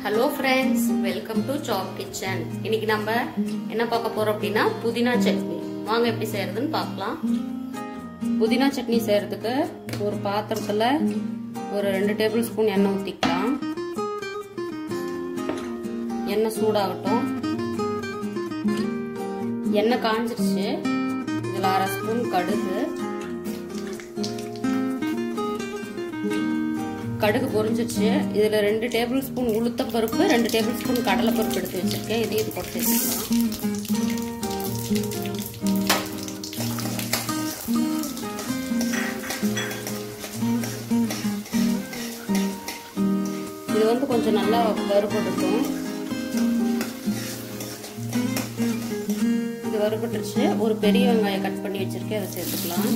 Hello friends welcome to சாப் kitchen இன்னைக்கு நம்ம என்ன பார்க்க போறோம் அப்படின்னா புதினா சட்னி வாங்க எப்படி செய்யறதுன்னு பார்க்கலாம் புதினா சட்னி செய்யறதுக்கு ஒரு பாத்திரத்துல ஒரு ரெண்டு டேபிள் ஸ்பூன் எண்ணெய் ஊற்றிக்கலாம் எண்ணெய் சூடாகட்டும் எண்ணெய் காஞ்சிருச்சு இதில் அரை ஸ்பூன் கடுகு கடுகு பொரிஞ்சிச்சு இதில் ரெண்டு டேபிள் ஸ்பூன் உளுத்த பருப்பு ரெண்டு டேபிள் ஸ்பூன் கடலை பருப்பு எடுத்து வச்சிருக்கேன் இதையும் இது போட்டு சேர்த்துக்கலாம் இது வந்து கொஞ்சம் நல்லா வறுபடட்டும் இது வறுபட்டுருச்சு ஒரு பெரிய வெங்காயம் கட் பண்ணி வச்சிருக்கேன் அதை சேர்த்துக்கலாம்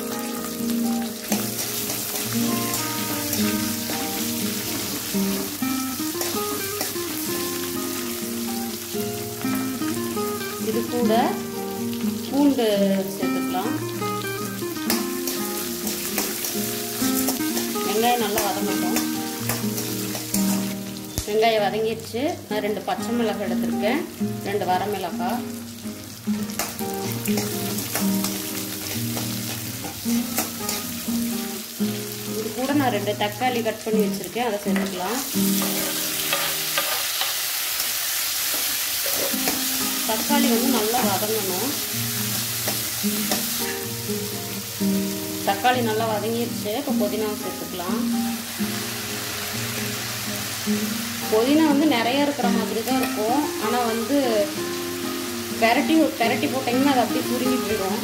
இது கூட பூண்டு சேர்த்துக்கலாம் வெங்காயம் நல்லா வதங்கட்டும் வெங்காயம் வதங்கிடுச்சு நான் ரெண்டு பச்சை மிளகாய் எடுத்திருக்கேன் ரெண்டு வர மிளகாய் இது கூட நான் ரெண்டு தக்காளி கட் பண்ணி வச்சிருக்கேன் அதை சேர்த்துக்கலாம் தக்காளி வந்து நல்லா வதங்கணும் தக்காளி நல்லா வதங்கிடுச்சு இப்போ புதினாவை சேர்த்துக்கலாம் புதினா வந்து நிறைய இருக்கிற மாதிரி தான் இருக்கும் ஆனால் வந்து பெரட்டி பெரட்டி போட்டிங்கன்னா அது அப்படியே சுருங்கி போயிடும்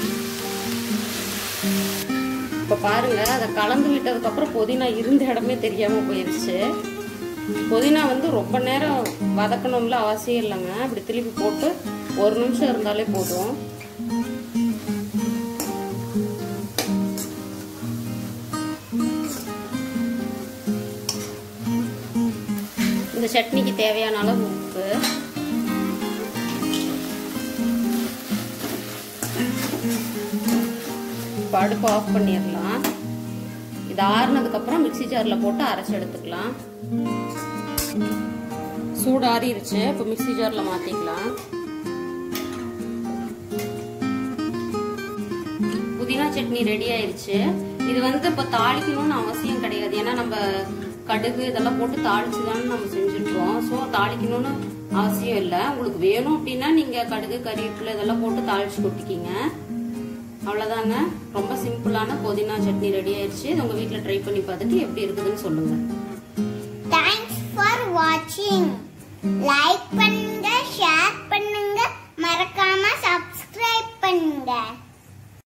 இப்போ பாருங்க அதை கலந்து விட்டதுக்கப்புறம் புதினா இருந்த இடமே தெரியாமல் போயிடுச்சு புதினா வந்து ரொம்ப நேரம் வதக்கணும்ல அவசியம் இல்லைங்க இப்படி திருப்பி போட்டு ஒரு நிமிஷம் இருந்தாலே போதும் இந்த சட்னிக்கு தேவையான அளவு உப்பு அடுப்பு ஆஃப் பண்ணிடலாம் இது ஆறுனதுக்கப்புறம் மிக்சி ஜாரில் போட்டு அரைச்சி எடுத்துக்கலாம் சூடு ஆறிடுச்சு இப்போ மிக்சி ஜாரில் மாற்றிக்கலாம் புதினா சட்னி ரெடி ஆயிடுச்சு இது வந்து இப்போ தாளிக்கணும்னு அவசியம் கிடையாது ஏன்னா நம்ம கடுகு இதெல்லாம் போட்டு தாளிச்சு தானே நம்ம செஞ்சுருக்கோம் ஸோ தாளிக்கணும்னு அவசியம் இல்லை உங்களுக்கு வேணும் அப்படின்னா நீங்கள் கடுகு கறிவேப்பிலை இதெல்லாம் போட்டு தாளிச்சு கொட்டிக்கிங்க அவ்வளோதாங்க ரொம்ப சிம்பிளான புதினா சட்னி ரெடி ஆயிடுச்சு இது உங்கள் வீட்டில் ட்ரை பண்ணி பார்த்துட்டு எப்படி இருக்குதுன்னு சொல்லுங்கள் Thanks for watching. Like பண்ணு